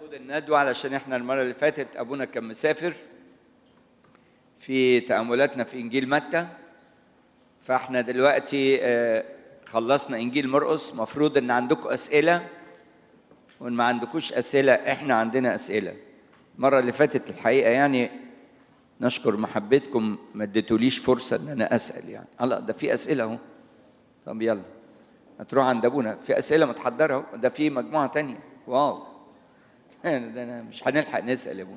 نقود الندوة علشان احنا المرة اللي فاتت أبونا كان مسافر في تأملاتنا في إنجيل متى فاحنا دلوقتي آه، خلصنا إنجيل مرقس مفروض إن عندكم أسئلة وإن ما عندكوش أسئلة احنا عندنا أسئلة المرة اللي فاتت الحقيقة يعني نشكر محبتكم ما اديتوليش فرصة إن أنا أسأل يعني الله ده في أسئلة أهو طب يلا هتروح عند أبونا في أسئلة متحضرة أهو ده في مجموعة تانية واو ده أنا مش هنلحق نسأل يا أبونا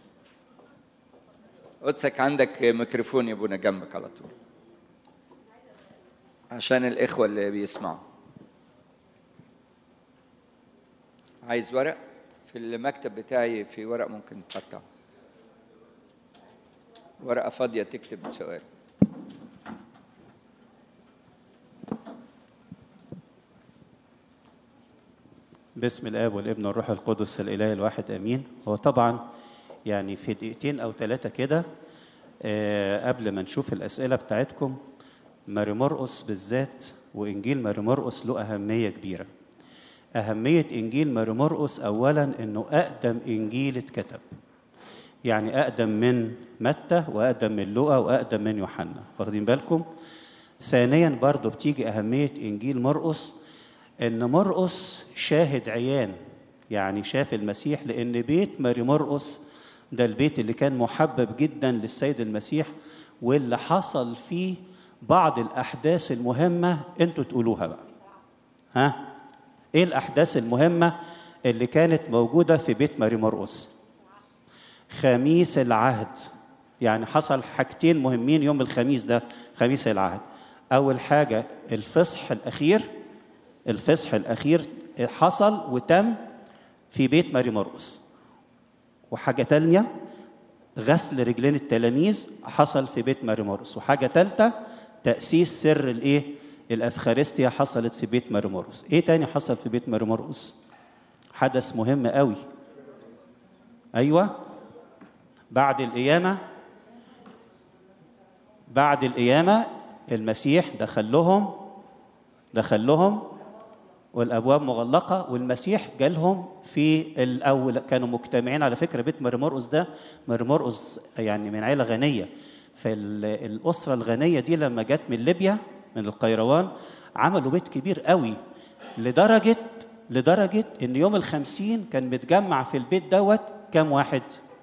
قدسك عندك ميكروفون يا أبونا جنبك على طول عشان الإخوة اللي بيسمعوا عايز ورق في المكتب بتاعي في ورق ممكن تقطع ورقة فاضية تكتب سؤال باسم الاب والابن والروح القدس الاله الواحد امين هو طبعا يعني في دقيقتين او ثلاثه كده آه، قبل ما نشوف الاسئله بتاعتكم ماري مرقس بالذات وانجيل ماري مرقس له اهميه كبيره اهميه انجيل ماري مرقس اولا انه اقدم انجيل اتكتب يعني اقدم من متى واقدم من لوقا واقدم من يوحنا واخدين بالكم ثانيا برضو بتيجي اهميه انجيل مرقس ان مرقس شاهد عيان يعني شاف المسيح لان بيت ماري مرقس ده البيت اللي كان محبب جدا للسيد المسيح واللي حصل فيه بعض الاحداث المهمه انتوا تقولوها بقى ها ايه الاحداث المهمه اللي كانت موجوده في بيت ماري مرقس خميس العهد يعني حصل حاجتين مهمين يوم الخميس ده خميس العهد اول حاجه الفصح الاخير الفصح الاخير حصل وتم في بيت ماري مرقس وحاجه تانية غسل رجلين التلاميذ حصل في بيت ماري مرقس وحاجه ثالثه تاسيس سر الايه الافخارستيا حصلت في بيت ماري مرقس ايه تاني حصل في بيت ماري مرقس حدث مهم قوي ايوه بعد القيامه بعد القيامه المسيح دخل لهم دخل لهم والابواب مغلقه والمسيح جالهم في الاول كانوا مجتمعين على فكره بيت ماري مرقس ده ماري مرقس يعني من عيله غنيه فالاسره الغنيه دي لما جت من ليبيا من القيروان عملوا بيت كبير قوي لدرجه لدرجه ان يوم الخمسين كان متجمع في البيت دوت كام واحد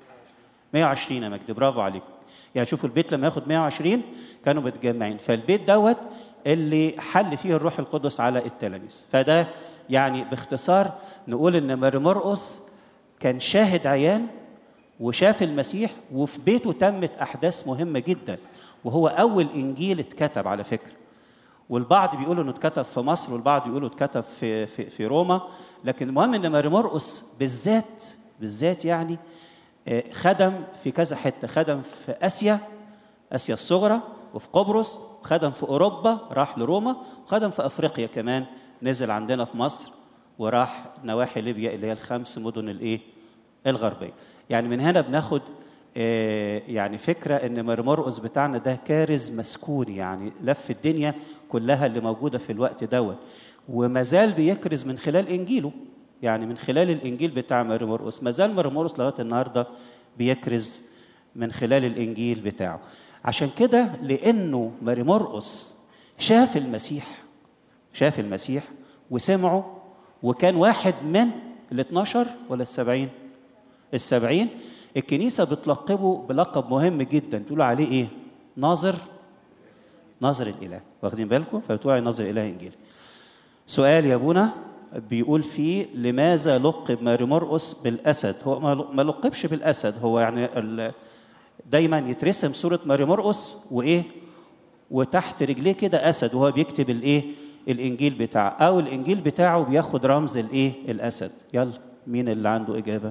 120 يا مجدي برافو عليك يعني شوفوا البيت لما ياخد 120 كانوا متجمعين فالبيت دوت اللي حل فيه الروح القدس على التلاميذ فده يعني باختصار نقول ان ماري مرقس كان شاهد عيان وشاف المسيح وفي بيته تمت احداث مهمه جدا وهو اول انجيل اتكتب على فكره والبعض بيقولوا انه اتكتب في مصر والبعض يقولوا اتكتب في في, في روما لكن المهم ان ماري مرقس بالذات بالذات يعني آه، خدم في كذا حته خدم في اسيا اسيا الصغرى وفي قبرص خدم في اوروبا راح لروما وخدم في افريقيا كمان نزل عندنا في مصر وراح نواحي ليبيا اللي هي الخمس مدن الايه الغربيه يعني من هنا بناخد آه، يعني فكره ان ماري مرقس بتاعنا ده كارز مسكون يعني لف الدنيا كلها اللي موجوده في الوقت دوت وما زال بيكرز من خلال انجيله يعني من خلال الانجيل بتاع ماري مرقس ما زال ماري مرقس لغايه النهارده بيكرز من خلال الانجيل بتاعه عشان كده لانه ماري مرقس شاف المسيح شاف المسيح وسمعه وكان واحد من ال 12 ولا السبعين السبعين الكنيسة بتلقبه بلقب مهم جدا تقول عليه ايه ناظر ناظر الإله واخدين بالكم فبتقول عليه ناظر الإله إنجيلي سؤال يا ابونا بيقول فيه لماذا لقب ماري مرقس بالأسد هو ما ما لقبش بالأسد هو يعني ال- دايما يترسم صورة ماري مرقس وإيه وتحت رجليه كده أسد وهو بيكتب الإيه الإنجيل بتاعه أو الإنجيل بتاعه بياخد رمز الإيه الأسد يلا مين اللي عنده إجابة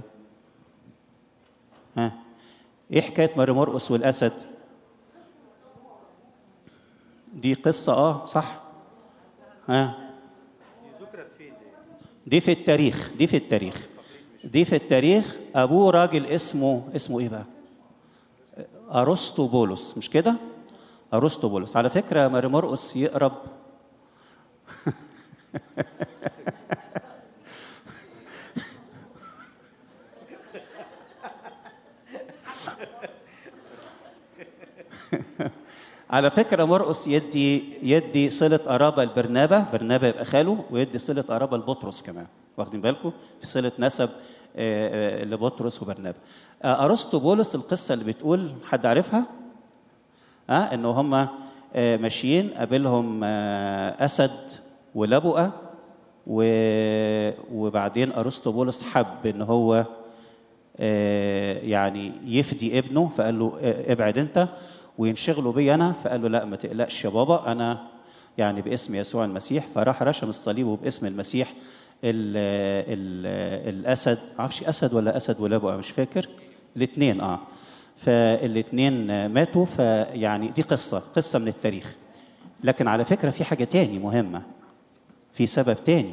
ها إيه حكاية ماري مرقس والأسد دي قصة آه صح ها دي في التاريخ دي في التاريخ دي في التاريخ ابوه راجل اسمه اسمه ايه بقى ارسطو بولس مش كده ارسطو بولس على فكره ماري مرقس يقرب على فكرة مرقس يدي يدي صلة قرابة لبرنابا، برنابا يبقى خاله ويدي صلة قرابة لبطرس كمان، واخدين بالكم؟ في صلة نسب آه، آه، لبطرس وبرنابا. آه، أرسطو بولس القصة اللي بتقول حد عارفها؟ ها إنه هم ماشيين قابلهم آه، أسد ولبؤة و- وبعدين أرسطو بولس حب إن هو آه، يعني يفدي ابنه فقال له آه، ابعد انت وينشغلوا بي انا فقال له لا ما تقلقش يا بابا انا يعني باسم يسوع المسيح فراح رشم الصليب وباسم المسيح ال ال الاسد معرفش اسد ولا اسد ولبؤه مش فاكر الاثنين اه فالاثنين ماتوا فيعني دي قصه قصه من التاريخ لكن على فكره في حاجه تاني مهمه في سبب تاني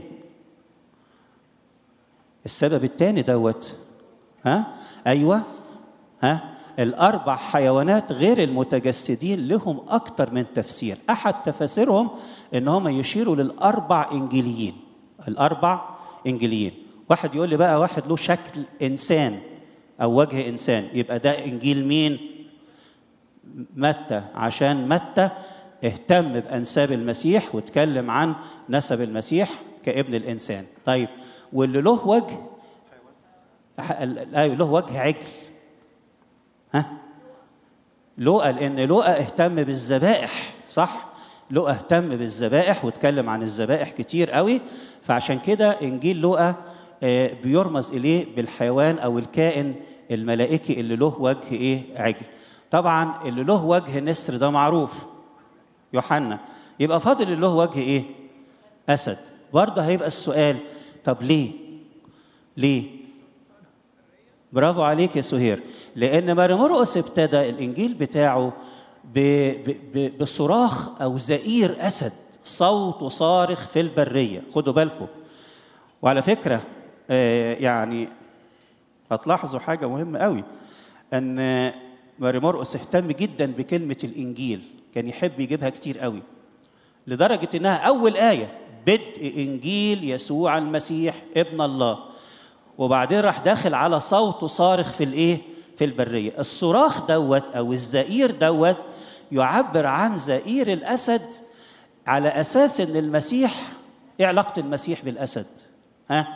السبب التاني دوت ها ايوه ها الاربع حيوانات غير المتجسدين لهم اكتر من تفسير احد تفاسيرهم ان هم يشيروا للاربع انجيليين الاربع انجيليين واحد يقول لي بقى واحد له شكل انسان او وجه انسان يبقى ده انجيل مين متى عشان متى اهتم بانساب المسيح واتكلم عن نسب المسيح كابن الانسان طيب واللي له وجه ايوه له وجه عجل ها لوقا لان لوقا اهتم بالذبائح صح لوقا اهتم بالذبائح واتكلم عن الذبائح كتير قوي فعشان كده انجيل لوقا آه، بيرمز اليه بالحيوان او الكائن الملائكي اللي له وجه ايه عجل طبعا اللي له وجه نسر ده معروف يوحنا يبقى فاضل اللي له وجه ايه اسد برضه هيبقى السؤال طب ليه ليه برافو عليك يا سهير لان ماري مرقس ابتدى الانجيل بتاعه ب... ب... ب... بصراخ او زئير اسد صوت صارخ في البريه خدوا بالكم وعلى فكره آه، يعني هتلاحظوا حاجه مهمه قوي ان ماري مرقس اهتم جدا بكلمه الانجيل كان يحب يجيبها كتير قوي لدرجه انها اول ايه بدء انجيل يسوع المسيح ابن الله وبعدين راح داخل على صوت صارخ في الايه في البريه الصراخ دوت او الزئير دوت يعبر عن زئير الاسد على اساس ان المسيح ايه علاقه المسيح بالاسد ها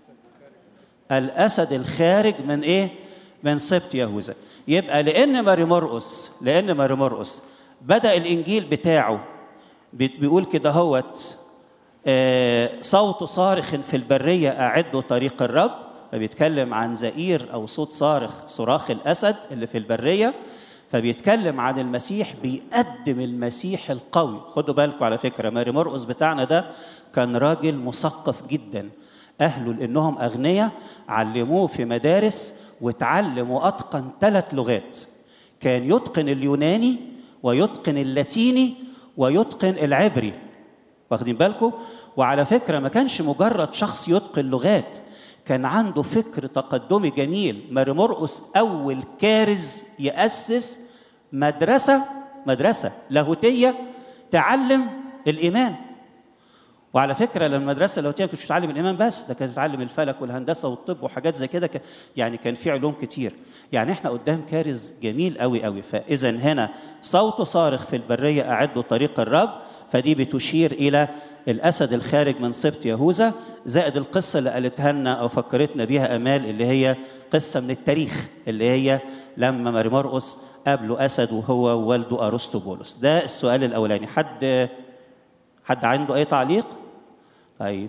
الاسد الخارج من ايه من سبط يهوذا يبقى لان ماري مرقس لان ماري مرقس بدا الانجيل بتاعه بي- بيقول كده هوت آه، صوت صارخ في البرية أعدوا طريق الرب فبيتكلم عن زئير أو صوت صارخ صراخ الأسد اللي في البرية فبيتكلم عن المسيح بيقدم المسيح القوي خدوا بالكم على فكرة ماري مرقس بتاعنا ده كان راجل مثقف جدا أهله لأنهم أغنياء علموه في مدارس وتعلم وأتقن ثلاث لغات كان يتقن اليوناني ويتقن اللاتيني ويتقن العبري واخدين بالكم وعلى فكره ما كانش مجرد شخص يتقن لغات كان عنده فكر تقدمي جميل ماري مرقس اول كارز ياسس مدرسه مدرسه لاهوتيه تعلم الايمان وعلى فكره لما المدرسه اللاهوتيه ما كانتش بتعلم الايمان بس ده كانت بتعلم الفلك والهندسه والطب وحاجات زي كده ك- يعني كان في علوم كتير يعني احنا قدام كارز جميل قوي قوي فاذا هنا صوت صارخ في البريه اعدوا طريق الرب فدي بتشير الى الاسد الخارج من سبط يهوذا زائد القصه اللي قالتها لنا او فكرتنا بيها امال اللي هي قصه من التاريخ اللي هي لما ماري مرقس قابله اسد وهو ووالده ارسطو بولس ده السؤال الاولاني حد حد عنده اي تعليق طيب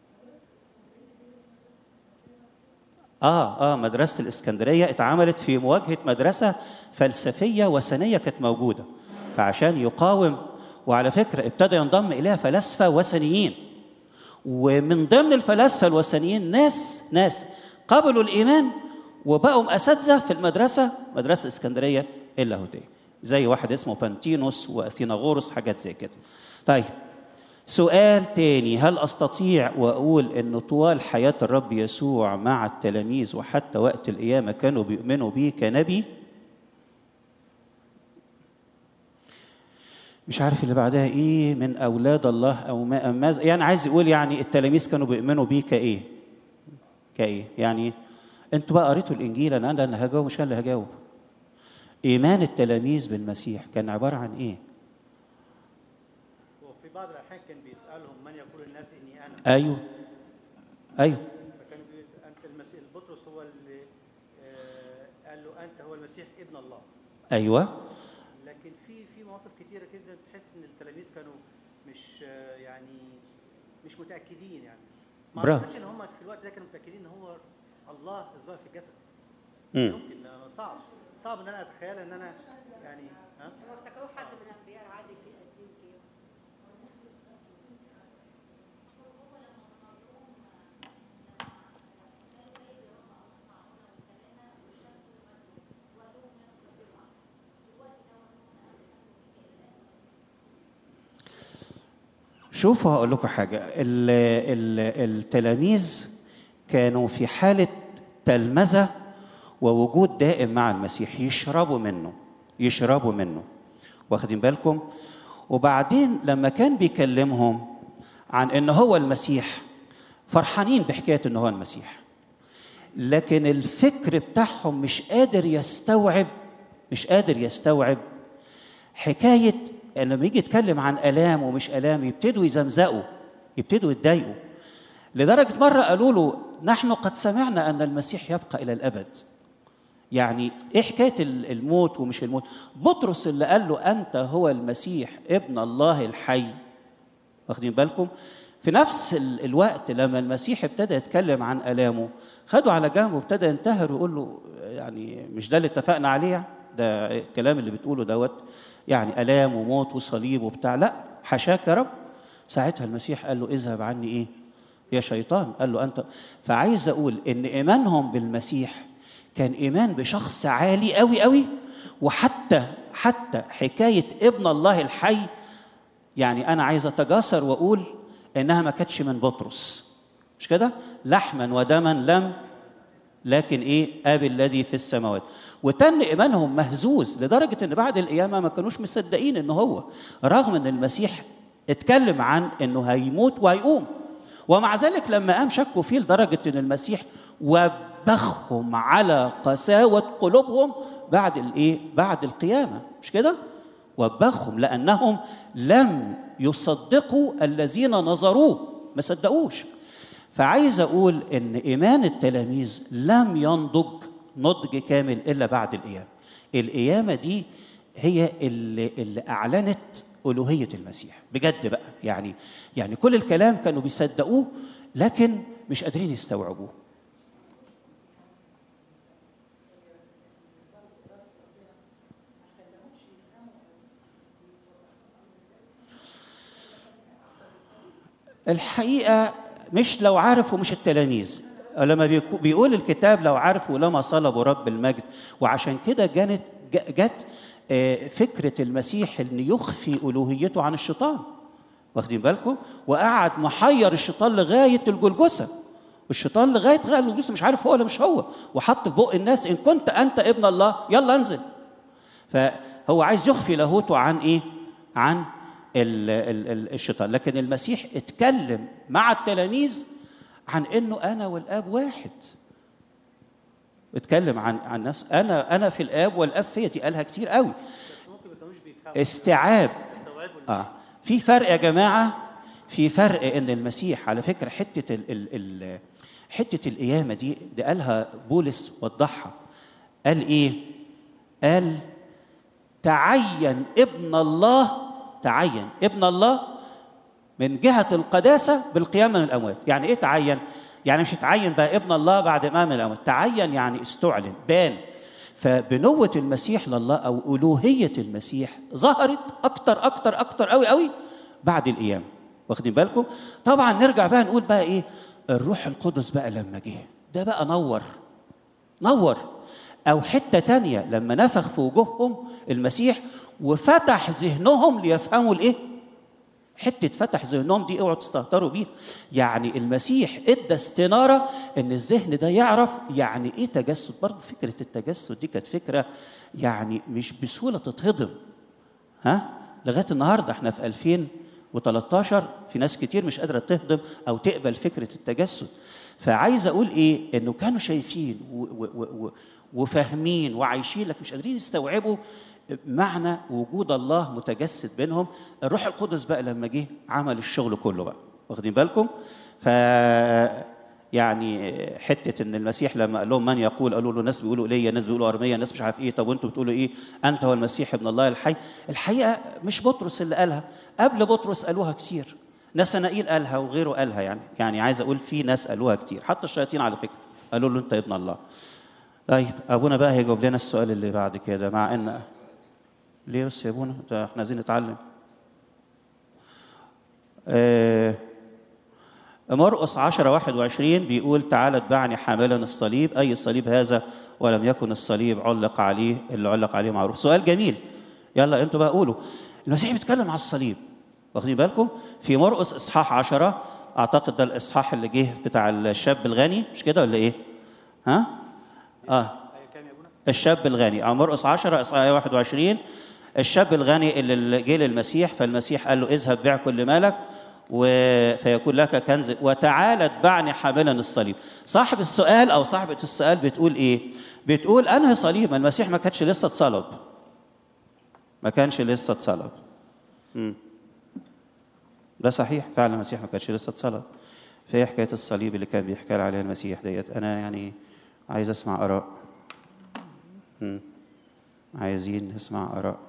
اه اه مدرسه الاسكندريه اتعملت في مواجهه مدرسه فلسفيه وثنيه كانت موجوده فعشان يقاوم وعلى فكره ابتدى ينضم اليها فلاسفه وثنيين ومن ضمن الفلاسفه الوثنيين ناس ناس قبلوا الايمان وبقوا اساتذه في المدرسه مدرسه الاسكندريه اللاهوتيه زي واحد اسمه بانتينوس واثيناغورس حاجات زي كده طيب سؤال تاني هل استطيع واقول ان طوال حياه الرب يسوع مع التلاميذ وحتى وقت القيامه كانوا بيؤمنوا بيه كنبي مش عارف اللي بعدها ايه من اولاد الله او ما ماذا يعني عايز يقول يعني التلاميذ كانوا بيؤمنوا بيه كايه كايه يعني انتوا بقى قريتوا الانجيل انا انا اللي هجاوب مش انا اللي هجاوب ايمان التلاميذ بالمسيح كان عباره عن ايه بعض الاحيان كان بيسالهم من يقول الناس اني انا ايوه ايوه فكان بيقول انت المسيح بطرس هو اللي آه، قال له انت هو المسيح ابن الله ايوه لكن في في مواقف كتيره كده تحس ان التلاميذ كانوا مش آه، يعني مش متاكدين يعني ما برافو. اعتقدش ان هم في الوقت ده كانوا متاكدين ان هو الله الظاهر في الجسد مم. ممكن آه، صعب صعب ان انا اتخيل ان انا يعني ها هو افتكروه حد من الانبياء العادي في قديم كده شوفوا هقول لكم حاجة ال ال التلاميذ كانوا في حالة تلمذة ووجود دائم مع المسيح يشربوا منه يشربوا منه واخدين بالكم وبعدين لما كان بيكلمهم عن ان هو المسيح فرحانين بحكاية ان هو المسيح لكن الفكر بتاعهم مش قادر يستوعب مش قادر يستوعب حكايه ان لما يجي يتكلم عن الام ومش الام يبتدوا يزمزقوا يبتدوا يتضايقوا لدرجه مره قالوا له نحن قد سمعنا ان المسيح يبقى الى الابد يعني ايه حكايه ال- الموت ومش الموت بطرس اللي قال له انت هو المسيح ابن الله الحي واخدين بالكم في نفس ال- الوقت لما المسيح ابتدى يتكلم عن الامه خدوا على جنب وابتدى ينتهر ويقول له يعني مش ده اللي اتفقنا عليه ده الكلام اللي بتقوله دوت يعني الام وموت وصليب وبتاع لا حاشاك يا رب ساعتها المسيح قال له اذهب عني ايه يا شيطان قال له انت فعايز اقول ان ايمانهم بالمسيح كان ايمان بشخص عالي قوي قوي وحتى حتى حكايه ابن الله الحي يعني انا عايز اتجاسر واقول انها ما كانتش من بطرس مش كده لحما ودما لم لكن ايه ابي الذي في السماوات وتن ايمانهم مهزوز لدرجه ان بعد القيامه ما كانوش مصدقين ان هو رغم ان المسيح اتكلم عن انه هيموت وهيقوم ومع ذلك لما قام شكوا فيه لدرجه ان المسيح وبخهم على قساوه قلوبهم بعد الايه بعد القيامه مش كده وبخهم لانهم لم يصدقوا الذين نظروه ما صدقوش فعايز اقول ان ايمان التلاميذ لم ينضج نضج كامل الا بعد القيامه القيامه دي هي اللي, اللي اعلنت الوهيه المسيح بجد بقى يعني يعني كل الكلام كانوا بيصدقوه لكن مش قادرين يستوعبوه الحقيقه مش لو عرفوا مش التلاميذ لما بيكو- بيقول الكتاب لو عرفوا لما صلبوا رب المجد وعشان كده جانت ج- جت آه، فكره المسيح ان يخفي الوهيته عن الشيطان واخدين بالكم وقعد محير الشيطان لغايه الجلجسه والشيطان لغايه غايه الجلجسه مش عارف هو ولا مش هو وحط في بق الناس ان كنت انت ابن الله يلا انزل فهو عايز يخفي لاهوته عن ايه عن ال ال ال الشيطان لكن المسيح اتكلم مع التلاميذ عن انه انا والاب واحد اتكلم عن عن نفسه انا انا في الاب والاب فيا دي قالها كتير قوي بس ممكن ما كانوش بيفهموا استيعاب يستوعبوا اه في فرق يا جماعه في فرق ان المسيح على فكره حته ال ال ال حته القيامه دي ده قالها بولس وضحها قال ايه قال تعين ابن الله تعين ابن الله من جهه القداسه بالقيامه من الاموات يعني ايه تعين يعني مش اتعين بقى ابن الله بعد ما من الاموات تعين يعني استعلن بان فبنوة المسيح لله أو ألوهية المسيح ظهرت أكتر أكتر أكتر أوي أوي بعد القيامة واخدين بالكم طبعا نرجع بقى نقول بقى إيه الروح القدس بقى لما جه ده بقى نور نور أو حتة تانية لما نفخ في وجوههم المسيح وفتح ذهنهم ليفهموا الإيه حته فتح ذهنهم دي اوعوا تستهتروا بيها يعني المسيح ادى استناره ان الذهن ده يعرف يعني ايه تجسد برضه فكره التجسد دي كانت فكره يعني مش بسهوله تتهضم ها لغايه النهارده احنا في 2013 في ناس كتير مش قادره تهضم او تقبل فكره التجسد فعايز اقول ايه انه كانوا شايفين و و و و وفاهمين وعايشين لكن مش قادرين يستوعبوا معنى وجود الله متجسد بينهم الروح القدس بقى لما جه عمل الشغل كله بقى واخدين بالكم ف يعني حته ان المسيح لما قال لهم من يقول قالوا له ناس بيقولوا ايليا ناس بيقولوا ارميا ناس مش عارف ايه طب وانتوا بتقولوا ايه انت هو المسيح ابن الله الحي الحقيقه مش بطرس اللي قالها قبل بطرس قالوها كتير نسنائيل قالها وغيره قالها يعني يعني عايز اقول في ناس قالوها كتير حتى الشياطين على فكره قالوا له انت ابن الله طيب ابونا بقى هيجاوب لنا السؤال اللي بعد كده مع ان ليه بس يا ابونا ده احنا عايزين نتعلم آه مرقس 10 21 بيقول تعالى اتبعني حاملا الصليب اي الصليب هذا ولم يكن الصليب علق عليه اللي علق عليه معروف سؤال جميل يلا انتوا بقى قولوا المسيح بيتكلم على الصليب واخدين بالكم في مرقس اصحاح 10 اعتقد ده الاصحاح اللي جه بتاع الشاب الغني مش كده ولا ايه ها اه آية كام يا ابونا؟ الشاب الغني أو مرقس 10 إصحاح 21 الشاب الغني اللي جه للمسيح فالمسيح قال له اذهب بيع كل مالك و- فيكون لك كنز وتعالى اتبعني حاملا الصليب صاحب السؤال او صاحبه السؤال بتقول ايه بتقول انهي صليب ما المسيح ما كانش لسه اتصلب ما كانش لسه اتصلب مم. ده صحيح فعلا المسيح ما كانش لسه اتصلب فهي حكايه الصليب اللي كان بيحكي عليها المسيح ديت انا يعني عايز اسمع اراء مم. عايزين نسمع اراء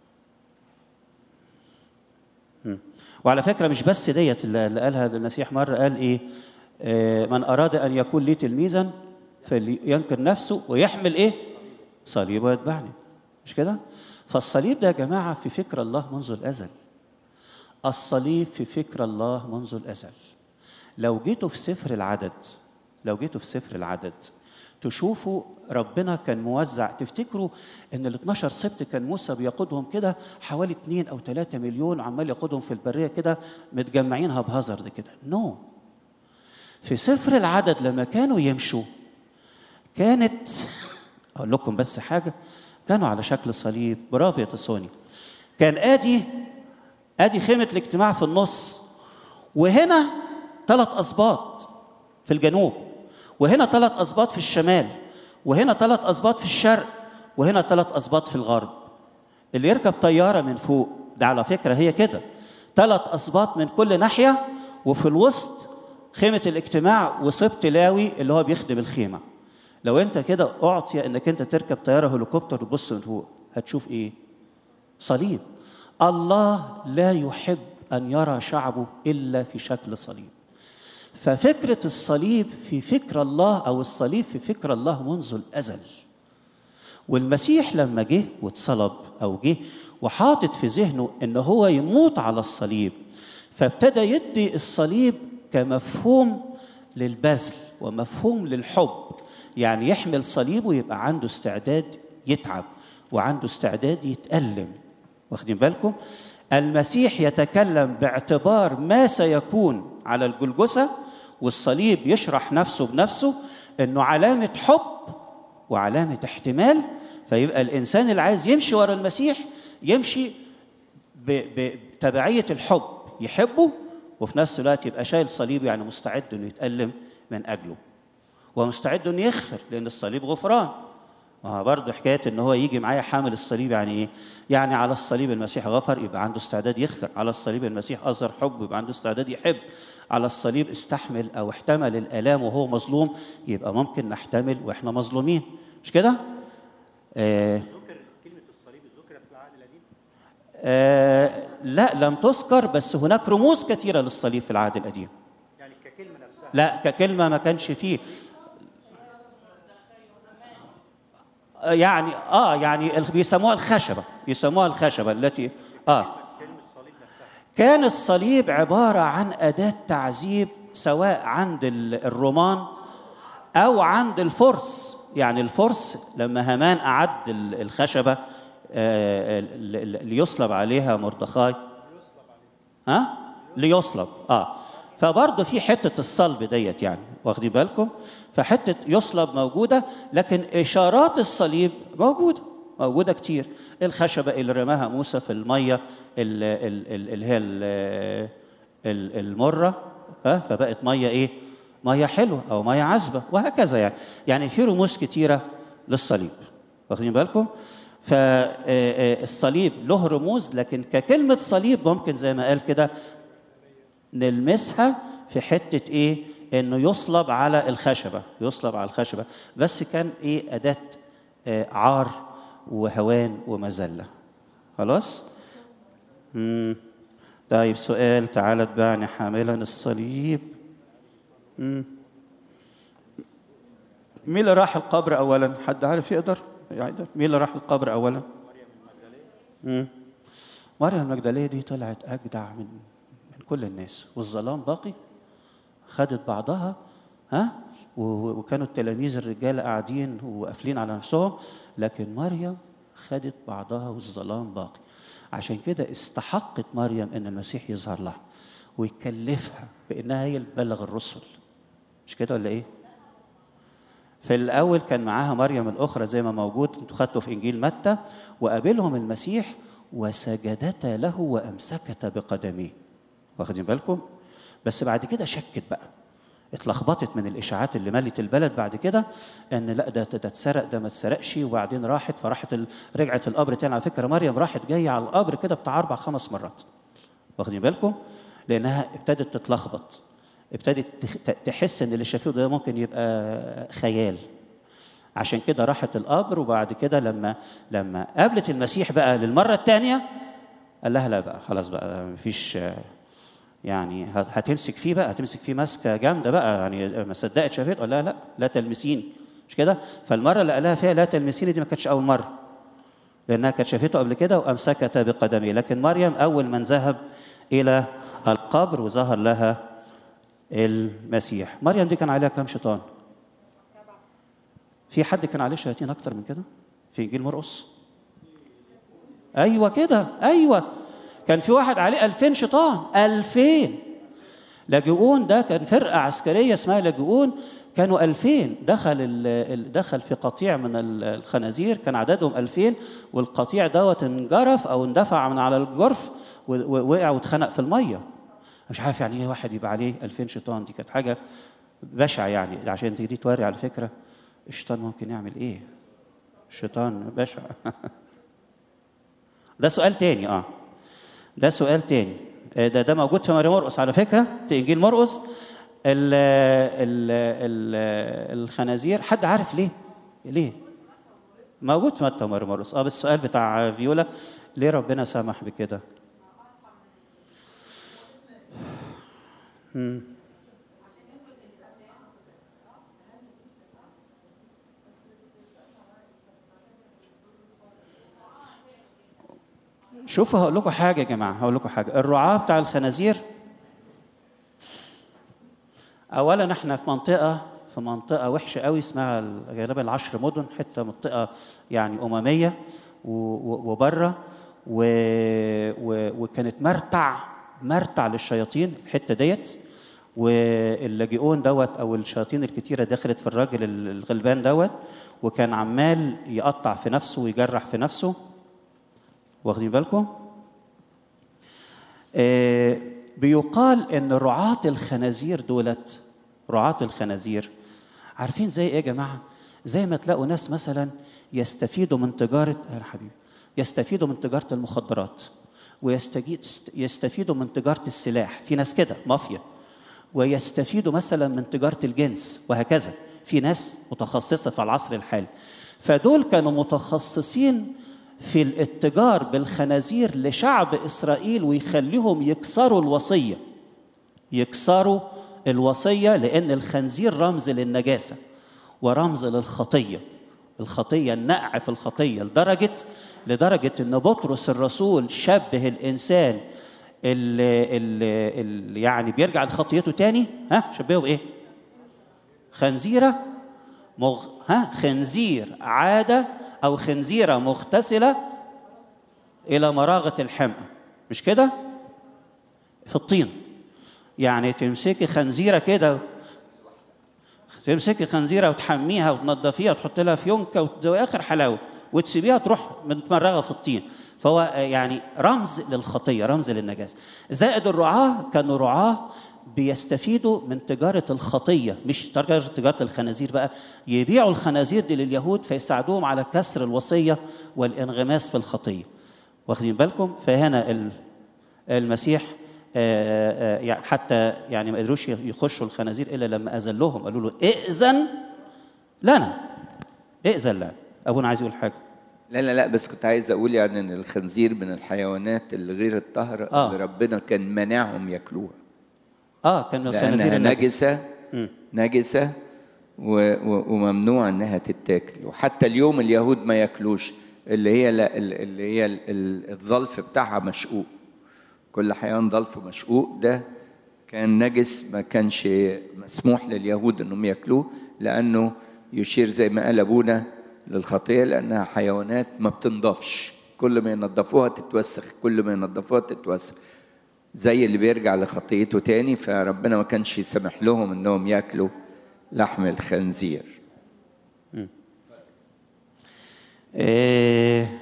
مم. وعلى فكره مش بس ديت اللي اللي قالها المسيح مره قال ايه آه، من اراد ان يكون لي تلميذا فلينكر نفسه ويحمل ايه صليبه ويتبعني مش كده فالصليب ده يا جماعه في فكر الله منذ الازل الصليب في فكر الله منذ الازل لو جيتوا في سفر العدد لو جيتوا في سفر العدد تشوفوا ربنا كان موزع تفتكروا ان ال 12 سبت كان موسى بيقودهم كده حوالي 2 او 3 مليون عمال يقودهم في البريه كده متجمعين هبهزرد كده نو no. في سفر العدد لما كانوا يمشوا كانت اقول لكم بس حاجه كانوا على شكل صليب برافو يا تسوني كان ادي ادي خيمه الاجتماع في النص وهنا ثلاث اسباط في الجنوب وهنا ثلاث اسباط في الشمال وهنا ثلاث اسباط في الشرق وهنا ثلاث اسباط في الغرب اللي يركب طياره من فوق ده على فكره هي كده ثلاث اسباط من كل ناحيه وفي الوسط خيمه الاجتماع وسبط لاوي اللي هو بيخدم الخيمه لو انت كده اعطي انك انت تركب طياره هليكوبتر وتبص من فوق هتشوف ايه صليب الله لا يحب ان يرى شعبه الا في شكل صليب ففكره الصليب في فكر الله او الصليب في فكر الله منذ الازل والمسيح لما جه واتصلب او جه وحاطط في ذهنه ان هو يموت على الصليب فابتدى يدي الصليب كمفهوم للبذل ومفهوم للحب يعني يحمل صليبه ويبقى عنده استعداد يتعب وعنده استعداد يتألم واخدين بالكم المسيح يتكلم باعتبار ما سيكون على الجلجسة والصليب يشرح نفسه بنفسه انه علامة حب وعلامة احتمال فيبقى الانسان اللي عايز يمشي ورا المسيح يمشي ب- بتبعية الحب يحبه وفي نفس الوقت يبقى شايل صليبه يعني مستعد انه يتألم من اجله ومستعد انه يغفر لان الصليب غفران ما برضه حكايه ان هو يجي معايا حامل الصليب يعني ايه؟ يعني على الصليب المسيح غفر يبقى عنده استعداد يغفر، على الصليب المسيح اظهر حب يبقى عنده استعداد يحب، على الصليب استحمل او احتمل الالام وهو مظلوم يبقى ممكن نحتمل واحنا مظلومين، مش كده؟ آه ذكر كلمة الصليب ذكرت في العهد القديم آه لا لم تذكر بس هناك رموز كثيره للصليب في العهد القديم. يعني ككلمة نفسها لا ككلمة ما كانش فيه آه، يعني اه يعني ال- بيسموها الخشبة بيسموها الخشبة التي اه كلمة الصليب نفسها كان الصليب عبارة عن أداة تعذيب سواء عند ال- الرومان أو عند الفرس يعني الفرس لما هامان أعد ال- الخشبة آه، ال- ال- ليصلب عليها مردخاي ها ليصلب اه فبرضه في حته الصلب ديت يعني واخدين بالكم فحته يصلب موجوده لكن اشارات الصليب موجوده موجوده كتير الخشبه اللي رماها موسى في الميه ال- ال- ال- اللي هي ال- ال- المره ها فبقت ميه ايه ميه حلوه او ميه عذبه وهكذا يعني يعني في رموز كتيره للصليب واخدين بالكم فالصليب له رموز لكن ككلمة صليب ممكن زي ما قال كده نلمسها في حتة إيه؟ إنه يصلب على الخشبة يصلب على الخشبة بس كان إيه أداة آه، عار وهوان ومذلة خلاص؟ مم. طيب سؤال تعال اتبعني حاملا الصليب مم. مين اللي راح القبر اولا حد عارف يقدر يعني مين اللي راح القبر اولا مم. مريم المجدليه دي طلعت اجدع من من كل الناس والظلام باقي خدت بعضها ها و- و- وكانوا التلاميذ الرجال قاعدين وقافلين على نفسهم لكن مريم خدت بعضها والظلام باقي عشان كده استحقت مريم ان المسيح يظهر لها ويكلفها بانها هي اللي تبلغ الرسل مش كده ولا ايه؟ في الاول كان معاها مريم الاخرى زي ما موجود انتوا خدتوا في انجيل متى وقابلهم المسيح وسجدتا له وامسكتا بقدميه واخدين بالكم بس بعد كده شكت بقى اتلخبطت من الاشاعات اللي ملت البلد بعد كده ان لا ده ده اتسرق ده ما اتسرقش وبعدين راحت فراحت ال... رجعت القبر تاني على فكره مريم راحت جايه على القبر كده بتاع اربع خمس مرات واخدين بالكم لانها ابتدت تتلخبط ابتدت تخ- ت- تحس ان اللي شافوه ده ممكن يبقى خيال عشان كده راحت القبر وبعد كده لما لما قابلت المسيح بقى للمره الثانيه قال لها لا بقى خلاص بقى مفيش يعني هت- هتمسك فيه بقى هتمسك فيه ماسكه جامده بقى يعني ما صدقت شافته قال لها لا لا تلمسيني مش كده فالمره اللي قالها فيها لا تلمسيني دي ما كانتش اول مره لانها كانت شافته قبل كده وامسكت بقدميه لكن مريم اول من ذهب الى القبر وظهر لها المسيح مريم دي كان عليها كام شيطان في حد كان عليه شياطين اكتر من كده في انجيل مرقس ايوه كده ايوه كان في واحد عليه 2000 شيطان 2000 لاجئون ده كان فرقه عسكريه اسمها لاجئون كانوا 2000 دخل ال- ال- دخل في قطيع من ال- الخنازير كان عددهم 2000 والقطيع دوت انجرف او اندفع من على الجرف و- و- ووقع واتخنق في الميه مش عارف يعني ايه واحد يبقى عليه 2000 شيطان دي كانت حاجه بشعه يعني عشان دي توري على فكره الشيطان ممكن يعمل ايه الشيطان بشع ده سؤال تاني اه ده سؤال تاني آه، ده ده موجود في ماري مرقس على فكره في انجيل مرقس ال ال ال الخنازير حد عارف ليه؟ ليه؟ موجود في متى وماري مرقس اه بس السؤال بتاع فيولا ليه ربنا سمح بكده؟ مم. شوفوا هقول لكم حاجه يا جماعه هقول لكم حاجه الرعاه بتاع الخنازير اولا احنا في منطقه في منطقه وحشه قوي اسمها ال- غالبا العشر مدن حته منطقه يعني امميه وبره و... و... وكانت مرتع مرتع للشياطين الحته ديت واللاجئون دوت او الشياطين الكتيره دخلت في الراجل الغلبان دوت وكان عمال يقطع في نفسه ويجرح في نفسه واخدين بالكم؟ آه، بيقال ان رعاة الخنازير دولت رعاة الخنازير عارفين زي ايه يا جماعه؟ زي ما تلاقوا ناس مثلا يستفيدوا من تجاره يا حبيبي يستفيدوا من تجاره المخدرات ويستفيدوا من تجاره السلاح في ناس كده مافيا ويستفيدوا مثلا من تجاره الجنس وهكذا في ناس متخصصه في العصر الحالي فدول كانوا متخصصين في الاتجار بالخنازير لشعب اسرائيل ويخليهم يكسروا الوصيه يكسروا الوصيه لان الخنزير رمز للنجاسه ورمز للخطيه الخطيه النقع في الخطيه لدرجه لدرجه ان بطرس الرسول شبه الانسان اللي, اللي, اللي يعني بيرجع لخطيته تاني ها شبهه بايه؟ خنزيره مغ... ها خنزير عاده او خنزيره مغتسله الى مراغه الحمأة مش كده؟ في الطين يعني تمسكي خنزيره كده تمسكي خنزيره وتحميها وتنضفيها وتحط لها فيونكه وتدوي اخر حلاوه وتسيبيها تروح متمرغه في الطين فهو يعني رمز للخطيه رمز للنجاسه زائد الرعاه كانوا رعاه بيستفيدوا من تجارة الخطية مش تجارة تجارة الخنازير بقى يبيعوا الخنازير دي لليهود فيساعدوهم على كسر الوصية والانغماس في الخطية واخدين بالكم فهنا ال- المسيح آه، آه، يعني حتى يعني ما قدروش يخشوا الخنازير الا لما اذلهم قالوا له ائذن لنا ائذن لنا ابونا عايز يقول حاجه لا لا لا بس كنت عايز اقول يعني ان الخنزير من الحيوانات اللي غير الطاهره آه. اللي ربنا كان منعهم ياكلوها اه كان من الخنازير لانها النجس. نجسه مم. نجسه و و وممنوع انها تتاكل وحتى اليوم اليهود ما ياكلوش اللي هي لا- اللي هي ال- ال- الظلف بتاعها مشقوق كل حيوان ظلفه مشقوق ده كان نجس ما كانش مسموح لليهود انهم ياكلوه لانه يشير زي ما قال ابونا للخطيه لانها حيوانات ما بتنضفش كل ما ينضفوها تتوسخ كل ما ينضفوها تتوسخ زي اللي بيرجع لخطيته تاني فربنا ما كانش يسمح لهم انهم ياكلوا لحم الخنزير إيه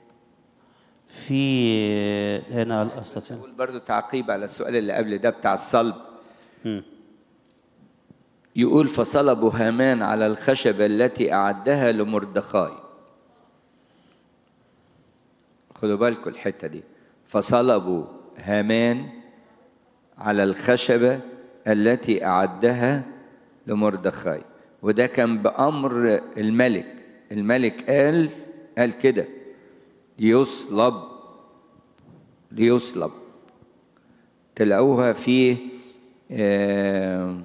في هنا الأستاذ أقول برضو تعقيب على السؤال اللي قبل ده بتاع الصلب مم. يقول فصلبوا هامان على الخشبة التي أعدها لمردخاي خدوا بالكم الحتة دي فصلبوا هامان على الخشبة التي أعدها لمردخاي وده كان بأمر الملك الملك قال قال كده ليصلب ليصلب تلاقوها في آه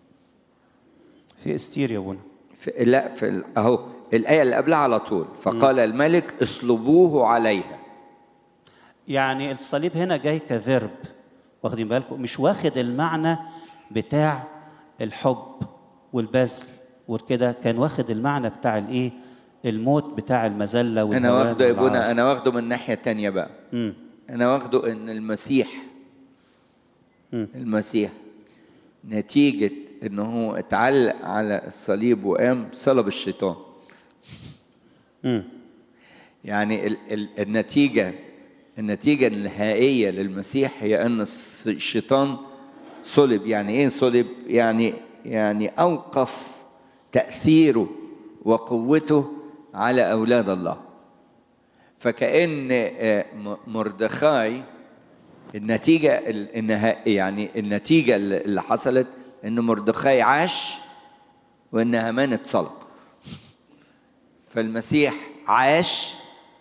في استير يا ابونا في لا في ال- اهو الايه اللي قبلها على طول فقال الملك اصلبوه عليها يعني الصليب هنا جاي كفيرب واخدين بالكم مش واخد المعنى بتاع الحب والبذل وكده كان واخد المعنى بتاع الايه الموت بتاع المذله والهوان انا واخده يا والعار. ابونا انا واخده من ناحيه تانية بقى مم. انا واخده ان المسيح مم. المسيح نتيجه ان هو اتعلق على الصليب وقام صلب الشيطان مم. يعني ال ال النتيجة النتيجة النهائية للمسيح هي أن الس- الشيطان صلب يعني إيه صلب؟ يعني يعني أوقف تأثيره وقوته على أولاد الله فكأن آه، م- مردخاي النتيجة ال- النهائية يعني النتيجة اللي اللي حصلت إن مردخاي عاش وإن هامان اتصلب فالمسيح عاش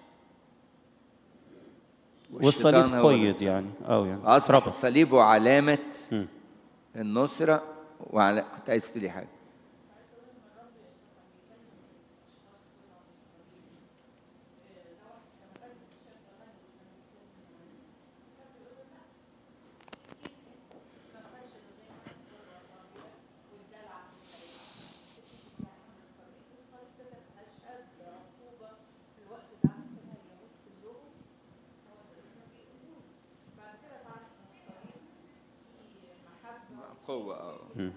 والصليب والشيطان هو اللي قيد يعني اه يعني اصبح اتربط. الصليب علامه مم. النصره وعلى كنت عايز تقولي حاجه قوه اه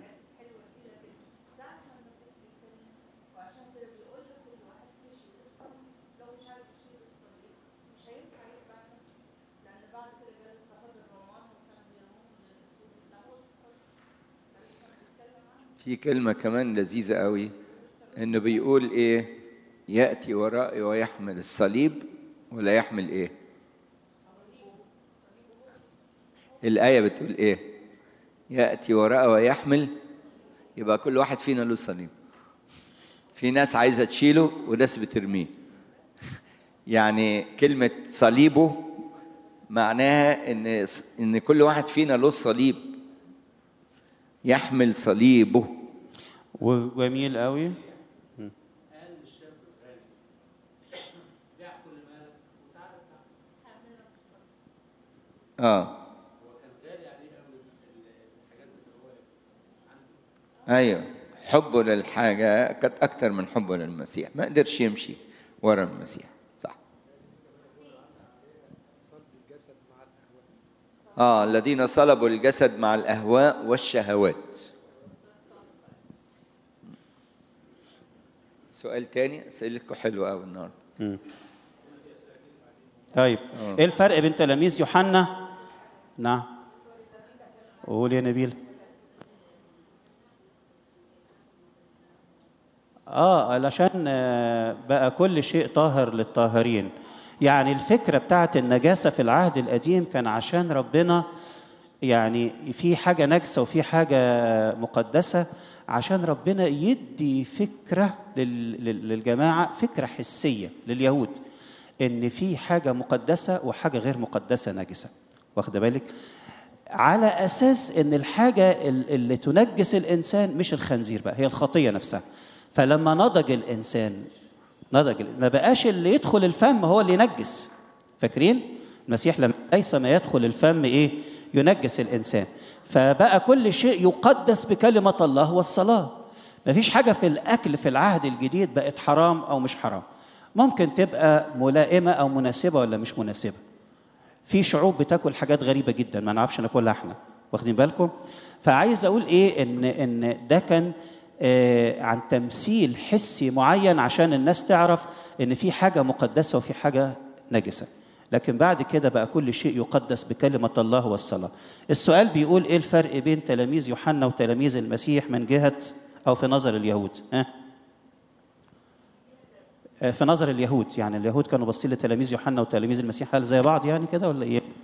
في كلمة كمان لذيذة قوي إنه بيقول إيه يأتي ورائي ويحمل الصليب ولا يحمل إيه الآية بتقول إيه يأتي وراء ويحمل يبقى كل واحد فينا له صليب في ناس عايزة تشيله وناس بترميه يعني كلمة صليبه معناها إن إن كل واحد فينا له صليب يحمل صليبه وجميل قوي اه ايوه حبه للحاجه كانت اكتر من حبه للمسيح ما قدرش يمشي ورا المسيح صح اه الذين صلبوا الجسد مع الاهواء والشهوات سؤال تاني اسئلتكم حلوه قوي النهارده مم. طيب آه. ايه الفرق بين تلاميذ يوحنا نعم قول يا نبيل اه علشان آه، بقى كل شيء طاهر للطاهرين يعني الفكره بتاعت النجاسه في العهد القديم كان عشان ربنا يعني في حاجه نجسه وفي حاجه مقدسه عشان ربنا يدي فكره لل- لل- للجماعه فكره حسيه لليهود ان في حاجه مقدسه وحاجه غير مقدسه نجسه واخد بالك على اساس ان الحاجه ال- اللي تنجس الانسان مش الخنزير بقى هي الخطيه نفسها فلما نضج الانسان نضج ال- ما بقاش اللي يدخل الفم هو اللي ينجس فاكرين المسيح لما ليس ما يدخل الفم ايه ينجس الانسان فبقى كل شيء يقدس بكلمه الله والصلاه مفيش حاجه في الاكل في العهد الجديد بقت حرام او مش حرام ممكن تبقى ملائمه او مناسبه ولا مش مناسبه في شعوب بتاكل حاجات غريبه جدا ما نعرفش ناكلها احنا واخدين بالكم فعايز اقول ايه ان ان ده كان آه عن تمثيل حسي معين عشان الناس تعرف ان في حاجه مقدسه وفي حاجه نجسه لكن بعد كده بقى كل شيء يقدس بكلمه الله والصلاه السؤال بيقول ايه الفرق بين تلاميذ يوحنا وتلاميذ المسيح من جهه او في نظر اليهود ها آه، في نظر اليهود يعني اليهود كانوا باصين لتلاميذ يوحنا وتلاميذ المسيح هل زي بعض يعني كده ولا ايه؟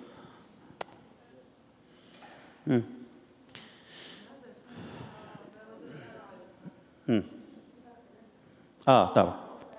مم. مم. اه طبعا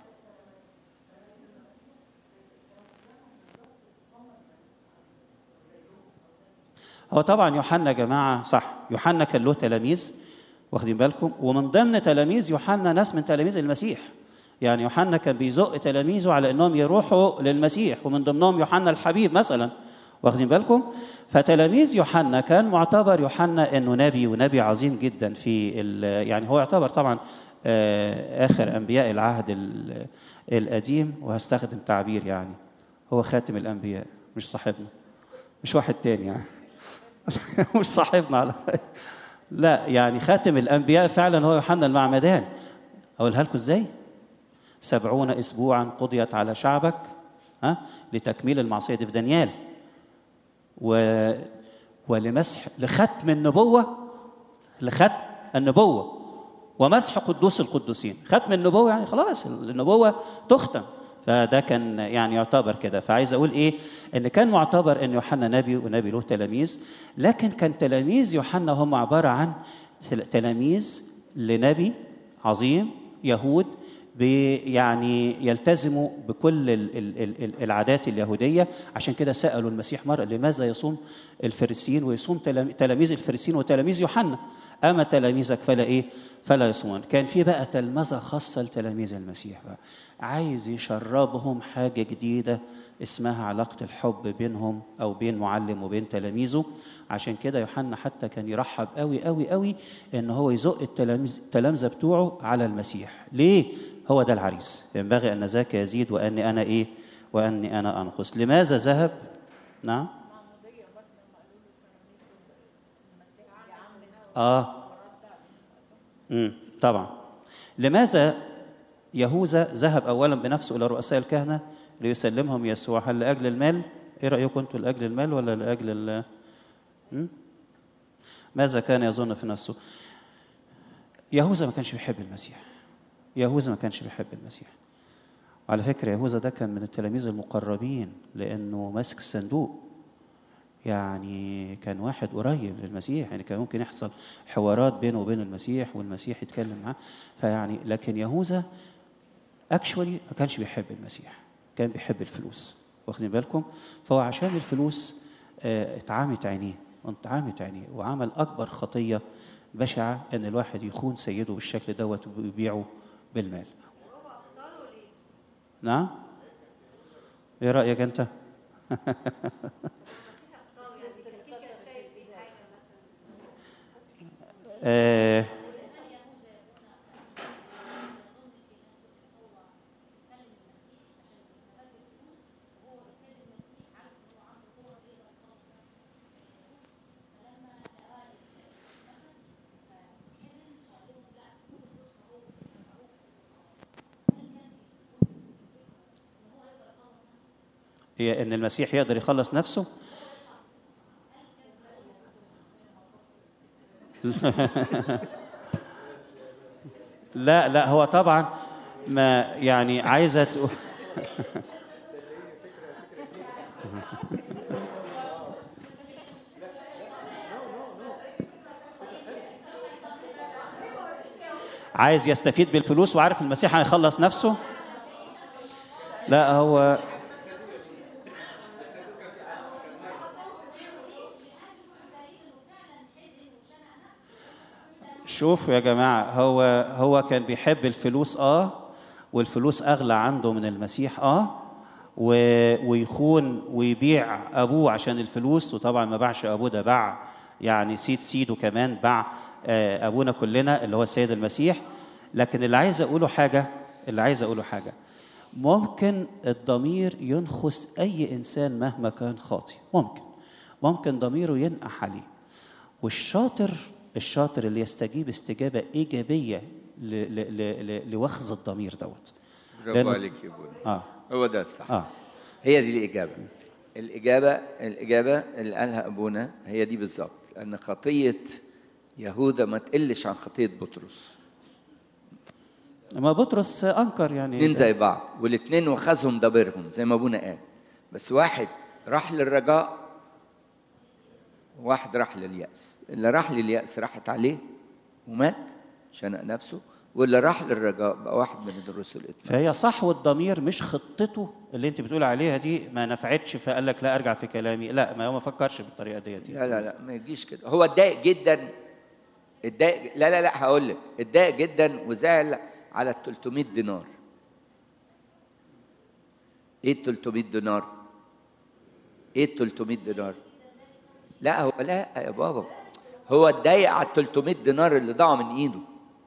هو طبعا يوحنا يا جماعه صح يوحنا كان له تلاميذ واخدين بالكم ومن ضمن تلاميذ يوحنا ناس من تلاميذ المسيح يعني يوحنا كان بيزق تلاميذه على انهم يروحوا للمسيح ومن ضمنهم يوحنا الحبيب مثلا واخدين بالكم فتلاميذ يوحنا كان معتبر يوحنا انه نبي ونبي عظيم جدا في ال- يعني هو يعتبر طبعا آه، اخر انبياء العهد ال- القديم وهستخدم تعبير يعني هو خاتم الانبياء مش صاحبنا مش واحد تاني يعني مش صاحبنا على لا يعني خاتم الانبياء فعلا هو يوحنا المعمدان اقولها لكم ازاي سبعون اسبوعا قضيت على شعبك ها لتكميل المعصيه دي في دانيال و ولمسح لختم النبوه لختم النبوه ومسح قدوس القدوسين ختم النبوه يعني خلاص النبوه تختم فده كان يعني يعتبر كده فعايز اقول ايه ان كان معتبر ان يوحنا نبي ونبي له تلاميذ لكن كان تلاميذ يوحنا هم عباره عن تل- تلاميذ لنبي عظيم يهود بي- يعني يلتزموا بكل ال- ال- ال- ال- العادات اليهوديه عشان كده سالوا المسيح مره لماذا يصوم الفريسيين ويصوم تلام- تلاميذ الفريسيين وتلاميذ يوحنا اما تلاميذك فلا ايه فلا يصومون كان في بقى تلمذه خاصه لتلاميذ المسيح بقى عايز يشربهم حاجه جديده اسمها علاقه الحب بينهم او بين معلم وبين تلاميذه عشان كده يوحنا حتى كان يرحب قوي قوي قوي ان هو يزق التلاميذ التلامذه بتوعه على المسيح ليه هو ده العريس ينبغي ان ذاك يزيد واني انا ايه واني انا انقص لماذا ذهب نعم اه امم طبعا لماذا يهوذا ذهب اولا بنفسه الى رؤساء الكهنه ليسلمهم يسوع هل لاجل المال ايه رايكم انتوا لاجل المال ولا لاجل ال م? ماذا كان يظن في نفسه يهوذا ما كانش بيحب المسيح يهوذا ما كانش بيحب المسيح وعلى فكره يهوذا ده كان من التلاميذ المقربين لانه ماسك الصندوق يعني كان واحد قريب للمسيح يعني كان ممكن يحصل حوارات بينه وبين المسيح والمسيح يتكلم معاه فيعني لكن يهوذا اكشولي ما كانش بيحب المسيح كان بيحب الفلوس واخدين بالكم فهو عشان الفلوس آه، اتعامت عينيه اتعامت عينيه وعمل اكبر خطيه بشعه ان الواحد يخون سيده بالشكل دوت ويبيعه بالمال نعم ايه رايك انت آه هي ان المسيح يقدر يخلص نفسه لا لا هو طبعا ما يعني عايزه تقول عايز يستفيد بالفلوس وعارف المسيح هيخلص نفسه لا هو شوفوا يا جماعة هو هو كان بيحب الفلوس اه والفلوس أغلى عنده من المسيح اه و ويخون ويبيع أبوه عشان الفلوس وطبعا ما باعش أبوه ده باع يعني سيد سيده كمان باع آه، أبونا كلنا اللي هو السيد المسيح لكن اللي عايز أقوله حاجة اللي عايز أقوله حاجة ممكن الضمير ينخس أي إنسان مهما كان خاطئ ممكن ممكن ضميره ينقح عليه والشاطر الشاطر اللي يستجيب استجابة إيجابية ل- ل- ل- ل- لوخز الضمير دوت برافو لأنه- عليك يا ابونا آه هو ده الصح آه هي دي الإجابة الإجابة الإجابة اللي قالها أبونا هي دي بالظبط أن خطية يهوذا ما تقلش عن خطية بطرس ما بطرس أنكر يعني اتنين زي بعض والاتنين وخذهم دبرهم زي ما أبونا قال بس واحد راح للرجاء وواحد راح لليأس اللي راح لليأس راحت عليه ومات شنق نفسه واللي راح للرجاء بقى واحد من الرسل الاتنين فهي صحوة الضمير مش خطته اللي انت بتقول عليها دي ما نفعتش فقال لك لا ارجع في كلامي لا ما هو ما فكرش بالطريقه ديت لا لا لا ما يجيش كده هو اتضايق جدا اتضايق لا لا لا هقول لك اتضايق جدا وزعل على ال 300 دينار ايه ال 300 دينار؟ ايه ال 300 دينار؟ لا هو لا يا بابا هو اتضايق على ال 300 دينار اللي ضاعوا من ايده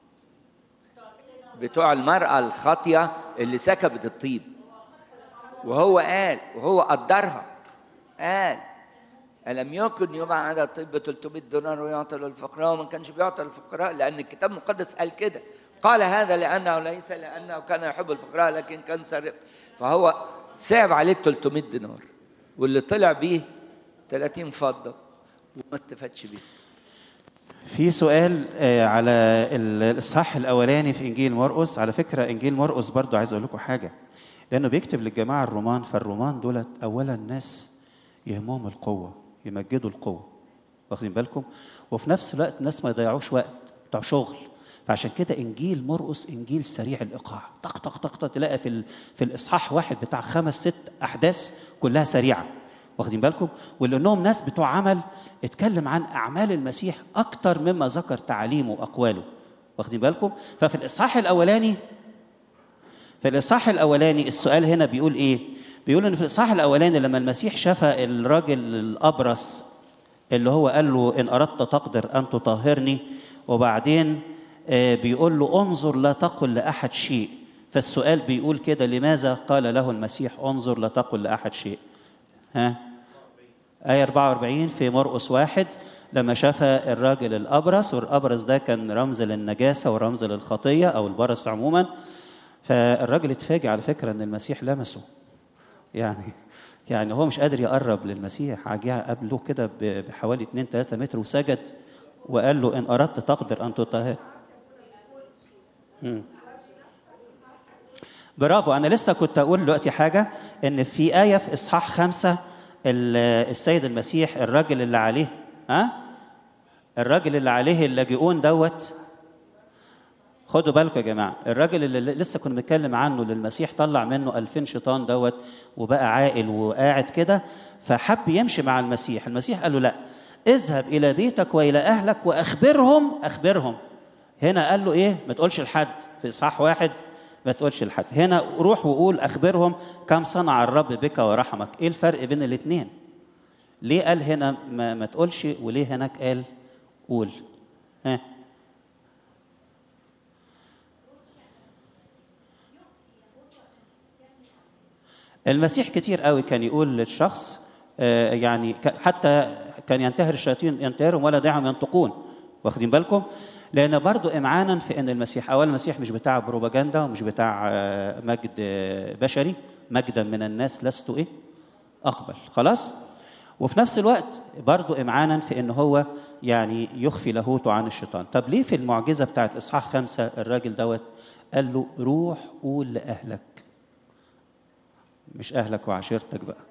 بتوع المرأة الخاطية اللي سكبت الطيب وهو قال وهو قدرها قال ألم يكن يباع هذا الطيب ب 300 دينار ويعطى للفقراء وما كانش بيعطى للفقراء لأن الكتاب المقدس قال كده قال هذا لأنه ليس لأنه كان يحب الفقراء لكن كان سرق فهو صعب عليه 300 دينار واللي طلع بيه 30 فضة وما استفادش بيه في سؤال آه، على ال- الاصحاح الاولاني في انجيل مرقس على فكره انجيل مرقس برضو عايز اقول لكم حاجه لانه بيكتب للجماعه الرومان فالرومان دولت اولا ناس يهمهم القوه يمجدوا القوه واخدين بالكم وفي نفس الوقت ناس ما يضيعوش وقت بتاع شغل فعشان كده انجيل مرقس انجيل سريع الايقاع طق طق طق طق تلاقي في ال- في الاصحاح واحد بتاع خمس ست احداث كلها سريعه واخدين بالكم ولانهم ناس بتوع عمل اتكلم عن اعمال المسيح اكتر مما ذكر تعاليمه واقواله واخدين بالكم ففي الاصحاح الاولاني في الاصحاح الاولاني السؤال هنا بيقول ايه بيقول ان في الاصحاح الاولاني لما المسيح شاف الراجل الابرص اللي هو قال له ان اردت تقدر ان تطهرني وبعدين آه، بيقول له انظر لا تقل لاحد شيء فالسؤال بيقول كده لماذا قال له المسيح انظر لا تقل لاحد شيء ها آية 44 في مرقس واحد لما شاف الراجل الأبرص والأبرص ده كان رمز للنجاسة ورمز للخطية أو البرص عموما فالراجل اتفاجئ على فكرة إن المسيح لمسه يعني يعني هو مش قادر يقرب للمسيح جه قبله كده ب- بحوالي 2 3 متر وسجد وقال له إن أردت تقدر أن تطهر مم. برافو انا لسه كنت اقول دلوقتي حاجه ان في ايه في اصحاح خمسة ال- السيد المسيح الراجل اللي عليه ها الراجل اللي عليه اللاجئون دوت خدوا بالكم يا جماعه الراجل اللي لسه كنا بنتكلم عنه اللي المسيح طلع منه ألفين شيطان دوت وبقى عاقل وقاعد كده فحب يمشي مع المسيح المسيح قال له لا اذهب الى بيتك والى اهلك واخبرهم اخبرهم هنا قال له ايه ما تقولش لحد في اصحاح واحد ما تقولش لحد هنا روح وقول اخبرهم كم صنع الرب بك ورحمك ايه الفرق بين الاثنين ليه قال هنا ما, ما تقولش وليه هناك قال قول ها المسيح كتير قوي كان يقول للشخص آه، يعني ك- حتى كان ينتهر الشياطين ينتهرهم ولا داعهم ينطقون واخدين بالكم لان برضو امعانا في ان المسيح اولا المسيح مش بتاع بروباجندا ومش بتاع آه، مجد آه، بشري مجدا من الناس لست ايه اقبل خلاص وفي نفس الوقت برضو إمعانا في إن هو يعني يخفي لاهوته عن الشيطان طب ليه في المعجزة بتاعت إصحاح خمسة الراجل دوت قال له روح قول لأهلك مش أهلك وعشيرتك بقى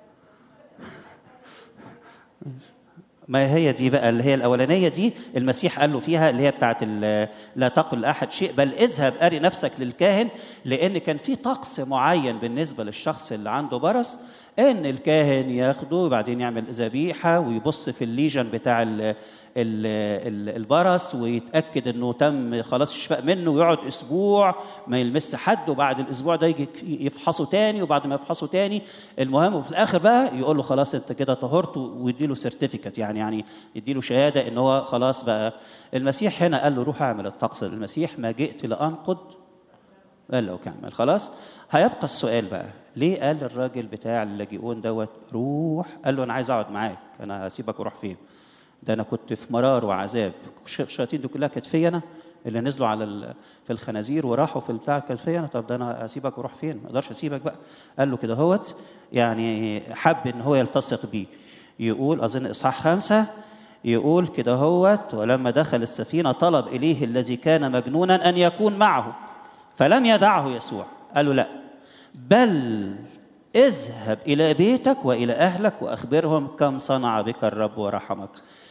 ما هي دي بقى اللي هي الاولانيه دي المسيح قال له فيها اللي هي بتاعت ال- لا تقل لاحد شيء بل اذهب اري نفسك للكاهن لان كان في طقس معين بالنسبه للشخص اللي عنده برص ان الكاهن ياخده وبعدين يعمل ذبيحه ويبص في الليجن بتاع ال ال ال البرص ويتاكد انه تم خلاص الشفاء منه ويقعد اسبوع ما يلمس حد وبعد الاسبوع ده يجي يفحصه تاني وبعد ما يفحصه تاني المهم وفي الاخر بقى يقول له خلاص انت كده طهرت ويديله سيرتيفيكت يعني يعني يديله شهاده ان هو خلاص بقى المسيح هنا قال له روح اعمل الطقس المسيح ما جئت لانقض قال له كمل خلاص هيبقى السؤال بقى ليه قال الراجل بتاع اللاجئون دوت روح قال له انا عايز اقعد معاك انا هسيبك واروح فين ده انا كنت في مرار وعذاب الش- الشياطين دي كلها كانت فيا انا اللي نزلوا على ال- في الخنازير وراحوا في البتاع كانت فيا انا طب ده انا اسيبك واروح فين ما اقدرش اسيبك بقى قال له كده هوت يعني حب ان هو يلتصق بيه يقول اظن اصحاح خمسه يقول كده هوت ولما دخل السفينه طلب اليه الذي كان مجنونا ان يكون معه فلم يدعه يسوع قال له لا بل اذهب الى بيتك والى اهلك واخبرهم كم صنع بك الرب ورحمك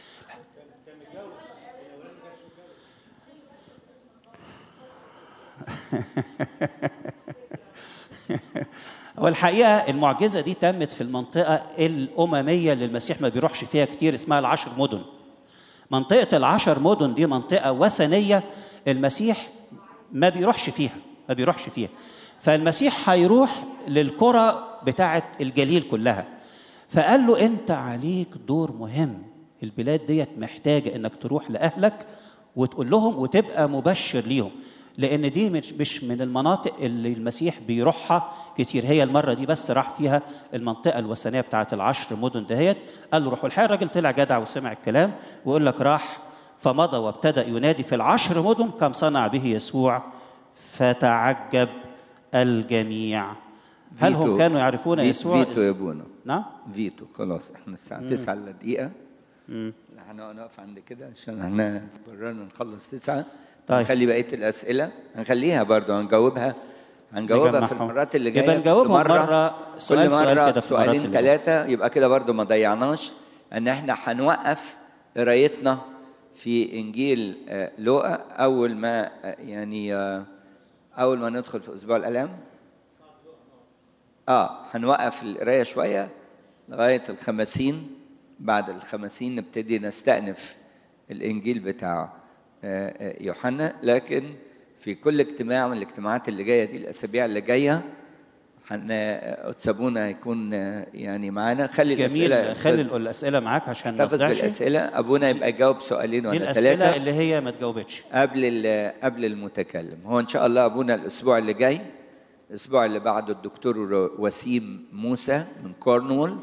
والحقيقه المعجزه دي تمت في المنطقه الامميه اللي المسيح ما بيروحش فيها كتير اسمها العشر مدن منطقه العشر مدن دي منطقه وثنيه المسيح ما بيروحش فيها ما بيروحش فيها فالمسيح هيروح للقرى بتاعه الجليل كلها فقال له انت عليك دور مهم البلاد ديت محتاجه انك تروح لاهلك وتقول لهم وتبقى مبشر ليهم لان دي مش مش من المناطق اللي المسيح بيروحها كتير هي المره دي بس راح فيها المنطقه الوثنيه بتاعه العشر مدن دهيت قال له روح والحقيقه الراجل طلع جدع وسمع الكلام ويقول لك راح فمضى وابتدا ينادي في العشر مدن كم صنع به يسوع فتعجب الجميع هل هم فيتو. كانوا يعرفون في- يسوع فيتو يا ابونا نعم فيتو خلاص احنا الساعة 9 الا دقيقة مم. هنقف نقف عند كده عشان احنا قررنا نخلص 9 طيب. نخلي بقية الأسئلة هنخليها برضه هنجاوبها هنجاوبها في نجمعهم. المرات اللي جاية يبقى نجاوبهم كل مرة سؤال كل سؤال مرة كده في المرات سؤالين اللي جاية. ثلاثة يبقى كده برضه ما ضيعناش ان احنا هنوقف قرايتنا في انجيل آه، لوقا اول ما آه، يعني آه، اول ما ندخل في اسبوع الالام اه هنوقف القرايه شويه لغايه الخمسين بعد الخمسين نبتدي نستأنف الانجيل بتاع آه، آه، يوحنا لكن في كل اجتماع من الاجتماعات اللي جايه دي الاسابيع اللي جايه هن اتسابونا هيكون آه، يعني معانا خلي جميل الاسئله خلي أستاذ. الاسئله معاك عشان ما احتفظ تضيعش. بالاسئله ابونا يبقى يجاوب سؤالين دي ولا الاسئله ثلاثه اللي هي ما تجاوبتش قبل ال- قبل المتكلم هو ان شاء الله ابونا الاسبوع اللي جاي الاسبوع اللي بعده الدكتور وسيم موسى من كورنوول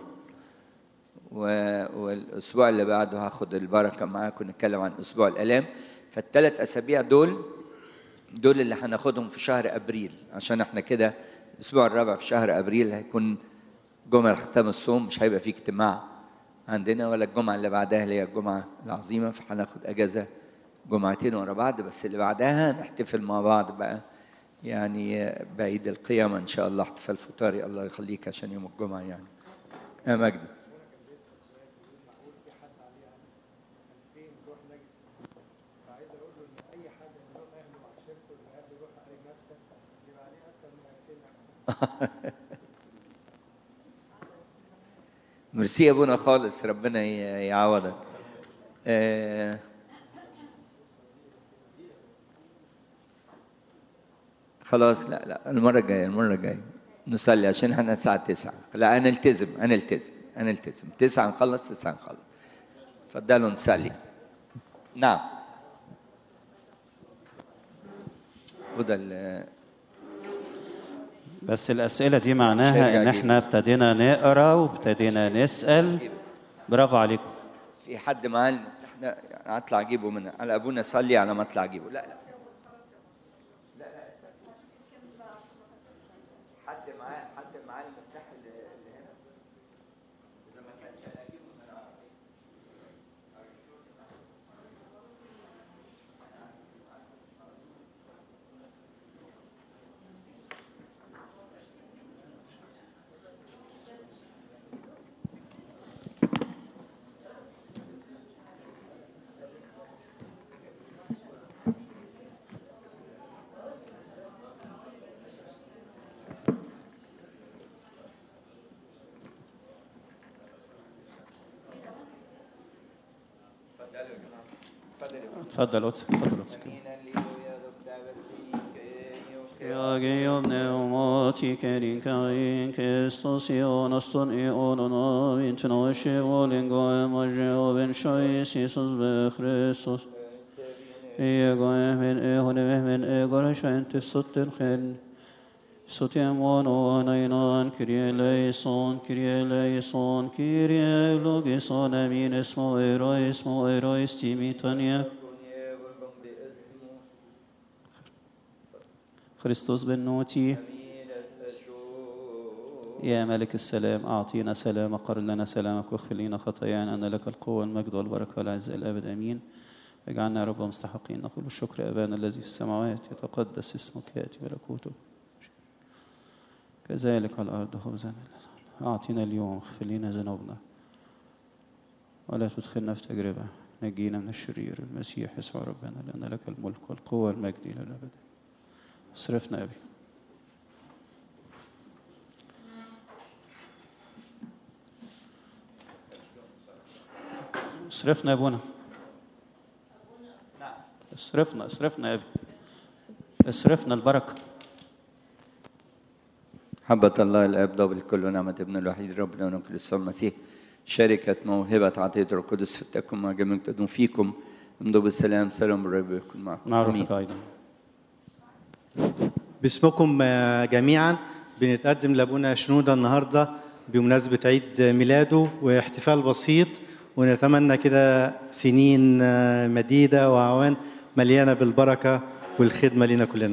و- والاسبوع اللي بعده هاخد البركه معاكم نتكلم عن اسبوع الالام فالثلاث اسابيع دول دول اللي هناخدهم في شهر ابريل عشان احنا كده الاسبوع الرابع في شهر ابريل هيكون جمعه ختام الصوم مش هيبقى فيه اجتماع عندنا ولا الجمعه اللي بعدها اللي هي الجمعه العظيمه فهناخد اجازه جمعتين ورا بعض بس اللي بعدها نحتفل مع بعض بقى يعني بعيد القيامه ان شاء الله احتفال فطاري الله يخليك عشان يوم الجمعه يعني يا مجدي ميرسي يا ابونا خالص ربنا ي- يعوضك آه، خلاص لا لا المرة الجاية المرة الجاية نصلي عشان احنا الساعة 9 لا أنا التزم أنا التزم أنا التزم 9 نخلص 9 نخلص اتفضلوا نصلي نعم وده ال- بس الاسئله دي معناها هرجع ان أجيب. احنا ابتدينا نقرا وابتدينا نسال برافو عليكم في حد معاه المفتاح ده يعني اطلع اجيبه من على ابونا صلي على ما اطلع اجيبه لا لا حد معاه حد معاه المفتاح اللي اللي هنا اذا ما كانش انا اجيبه من اتفضل قدس اتفضل قدس Agion pneumati kerin kain Christos ionaston ionono Vintnoshe volingo emaje oven shois Jesus be Christus Ego emen ehone emen egor shente sotten chen Sotiam ono anainan Kyrie eleison Kyrie eleison Kyrie logison amin esmo erois mo erois timitania خريستوس بن نوتي يا ملك السلام أعطينا سلام قرن لنا سلامك واغفر لنا خطايانا أن لك القوة والمجد والبركة والعزة الأبد أمين اجعلنا يا رب مستحقين نقول الشكر أبانا الذي في السماوات يتقدس اسمك يأتي ملكوتك كذلك على الأرض خبزنا أعطينا اليوم اغفر لنا ذنوبنا ولا تدخلنا في تجربة نجينا من الشرير المسيح يسوع ربنا لأن لك الملك والقوة والمجد إلى الأبد اصرفنا يا أبي اصرفنا يا ابونا اصرفنا اصرفنا يا ابي اصرفنا البركه محبة الله الآب ضابط كل نعمة ابن الوحيد ربنا ونقل الصلاة المسيح شركة موهبة عطية الروح القدس فتكن مع جميع تدوم فيكم امضوا بالسلام سلام الرب يكون معكم مع آمين. روحك ايضا باسمكم آه، جميعا بنتقدم لابونا شنودة النهاردة بمناسبة عيد ميلاده واحتفال بسيط ونتمنى كده سنين آه، مديدة وأعوان مليانة بالبركة والخدمة لنا كلنا